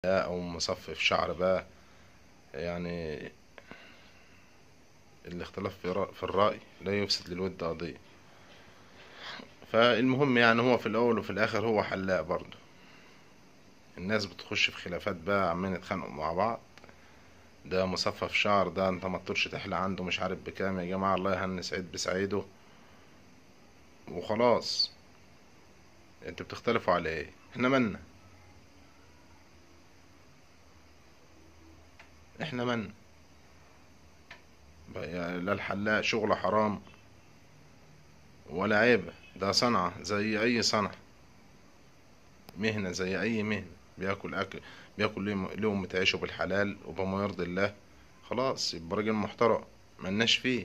او مصفف شعر بقى يعني الاختلاف في رأ- في الرأي لا يفسد للود قضية فالمهم يعني هو في الاول وفي الاخر هو حلاق برضه الناس بتخش في خلافات بقى عمالين يتخانقوا مع بعض ده مصفف شعر ده انت ما تطولش تحلى عنده مش عارف بكام يا جماعة الله يهني سعيد بسعيده وخلاص انتوا بتختلفوا على ايه احنا مالنا احنا مالنا بقى لا الحلاق شغل حرام ولا عيبة ده صنعة زي أي صنعة مهنة زي أي مهنة بياكل أكل بياكل ليهم ليهم تعيشوا بالحلال وبما يرضي الله خلاص يبقى راجل محترم ملناش فيه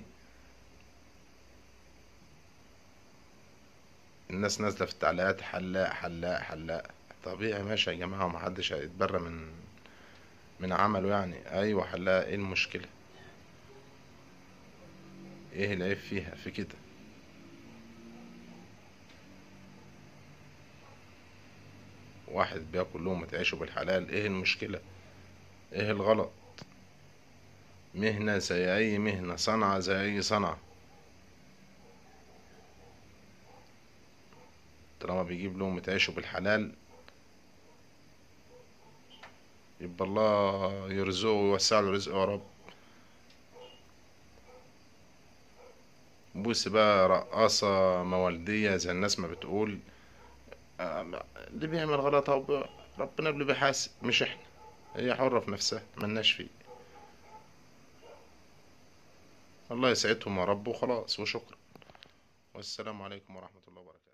الناس نازلة في التعليقات حلاق حلاق حلاق طبيعي ماشي يا جماعة ومحدش هيتبرى من من عمله يعني أيوة حلاق ايه المشكلة ايه العيب فيها في كده واحد بياكل لقمة عيشه بالحلال ايه المشكلة ايه الغلط مهنة زي اي مهنة صنعة زي اي صنعة طالما بيجيب لقمة عيشه بالحلال يبقى الله يرزقه ويوسع له رزقه يا رب بص بقى رقاصة موالدية زي الناس ما بتقول آه، اللي بيعمل غلط أو بي- ربنا اللي بيحاسب مش احنا هي حرة في نفسها ملناش فيه الله يسعدهم يا رب وخلاص وشكرا والسلام عليكم ورحمة الله وبركاته